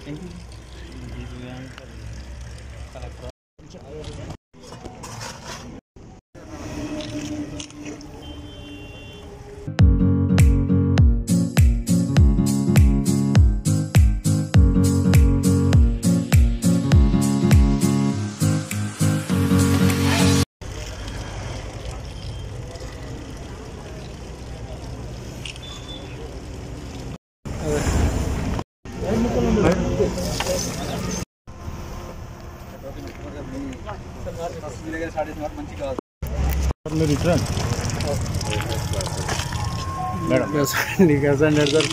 మీరు ఇట్లా మేడం నీకు అసలు సార్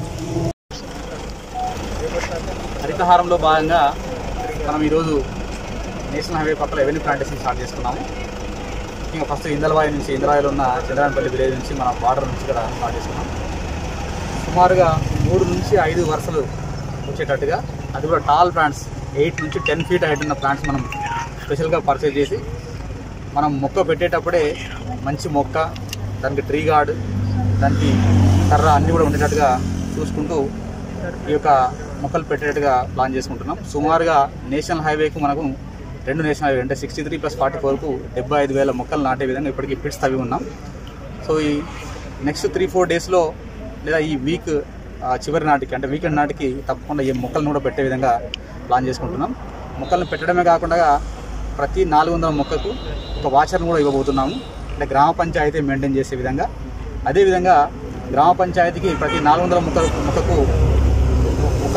హరితహారంలో భాగంగా మనం ఈరోజు నేషనల్ హైవే పక్కన రెవెన్యూ ప్లాంటేషన్ స్టార్ట్ చేసుకున్నాము ఇంకా ఫస్ట్ ఇందలవాయి నుంచి ఇంద్రాయిలో ఉన్న చంద్రాయనపల్లి విలేజ్ నుంచి మన బార్డర్ నుంచి ఇక్కడ స్టార్ట్ చేసుకున్నాం సుమారుగా మూడు నుంచి ఐదు వరుసలు వచ్చేటట్టుగా అది కూడా టాల్ ప్లాంట్స్ ఎయిట్ నుంచి టెన్ ఫీట్ హైట్ ఉన్న ప్లాంట్స్ మనం స్పెషల్గా పర్చేజ్ చేసి మనం మొక్క పెట్టేటప్పుడే మంచి మొక్క దానికి ట్రీ గార్డ్ దానికి కర్ర అన్నీ కూడా ఉండేటట్టుగా చూసుకుంటూ ఈ యొక్క మొక్కలు పెట్టేటట్టుగా ప్లాన్ చేసుకుంటున్నాం సుమారుగా నేషనల్ హైవేకు మనకు రెండు నేషనల్ హైవే అంటే సిక్స్టీ త్రీ ప్లస్ ఫార్టీ ఫోర్కు డెబ్బై ఐదు వేల మొక్కలు నాటే విధంగా ఇప్పటికీ పిట్స్ తవ్వి ఉన్నాం సో ఈ నెక్స్ట్ త్రీ ఫోర్ డేస్లో లేదా ఈ వీక్ చివరి నాటికి అంటే వీకెండ్ నాటికి తప్పకుండా ఈ మొక్కలను కూడా పెట్టే విధంగా ప్లాన్ చేసుకుంటున్నాం మొక్కలను పెట్టడమే కాకుండా ప్రతి నాలుగు వందల మొక్కకు ఒక వాచర్ను కూడా ఇవ్వబోతున్నాము అంటే గ్రామ పంచాయతీ మెయింటైన్ చేసే విధంగా అదేవిధంగా గ్రామ పంచాయతీకి ప్రతి నాలుగు వందల మొక్క మొక్కకు ఒక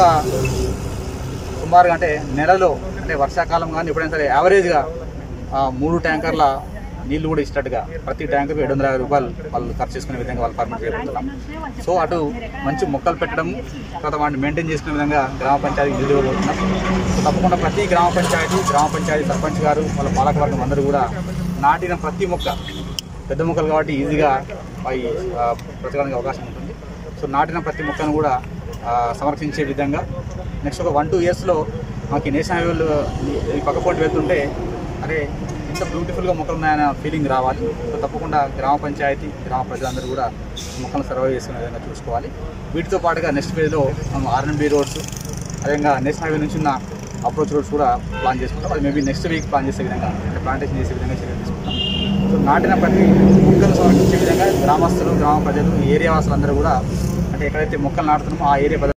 సుమారుగా అంటే నెలలో అంటే వర్షాకాలం కానీ ఎప్పుడైనా సరే యావరేజ్గా ఆ, మూడు ట్యాంకర్ల నీళ్లు కూడా ఇచ్చినట్టుగా ప్రతి ట్యాంకర్కి ఏడు వందల యాభై రూపాయలు వాళ్ళు ఖర్చు చేసుకునే విధంగా వాళ్ళు పర్మిట్ చేయబోతున్నాం సో అటు మంచి మొక్కలు పెట్టడం తర్వాత వాటిని మెయింటైన్ చేసుకునే విధంగా గ్రామ పంచాయతీ నిధులు ఇవ్వబోతున్నాం సో తప్పకుండా ప్రతి గ్రామ పంచాయతీ గ్రామ పంచాయతీ సర్పంచ్ గారు వాళ్ళ పాలకవర్గం అందరూ కూడా నాటిన ప్రతి మొక్క పెద్ద మొక్కలు కాబట్టి ఈజీగా అవి ఆ, బ్రతకడానికి అవకాశం ఉంటుంది సో నాటిన ప్రతి మొక్కను కూడా ఆ, సంరక్షించే విధంగా నెక్స్ట్ ఒక వన్ టూ ఇయర్స్లో మాకు ఈ నేషనల్ హైవేలు ఈ పక్క పోటీ వెళ్తుంటే అరే ఇంత బ్యూటిఫుల్గా మొక్కలు ఉన్నాయన్న ఫీలింగ్ రావాలి సో తప్పకుండా గ్రామ పంచాయతీ గ్రామ ప్రజలందరూ కూడా ఈ మొక్కలను సర్వే చేసుకునే విధంగా చూసుకోవాలి వీటితో పాటుగా నెక్స్ట్ ఫేజ్లో మనం ఆర్ఎన్బి రోడ్స్ అదేవిధంగా నేషనల్ హైవే నుంచి ఉన్న అప్రోచ్ రోడ్స్ కూడా ప్లాన్ చేసుకుంటాం అది మేబీ నెక్స్ట్ వీక్ ప్లాన్ చేసే విధంగా అంటే ప్లాంటేషన్ చేసే విధంగా చర్యలు తీసుకుంటాం సో నాటిన ప్రతి మొక్కలు సంరక్షించే విధంగా గ్రామస్తులు గ్రామ ప్రజలు ఏరియా వాసులందరూ కూడా అంటే ఎక్కడైతే మొక్కలు నాటుతున్నామో ఆ ఏరియా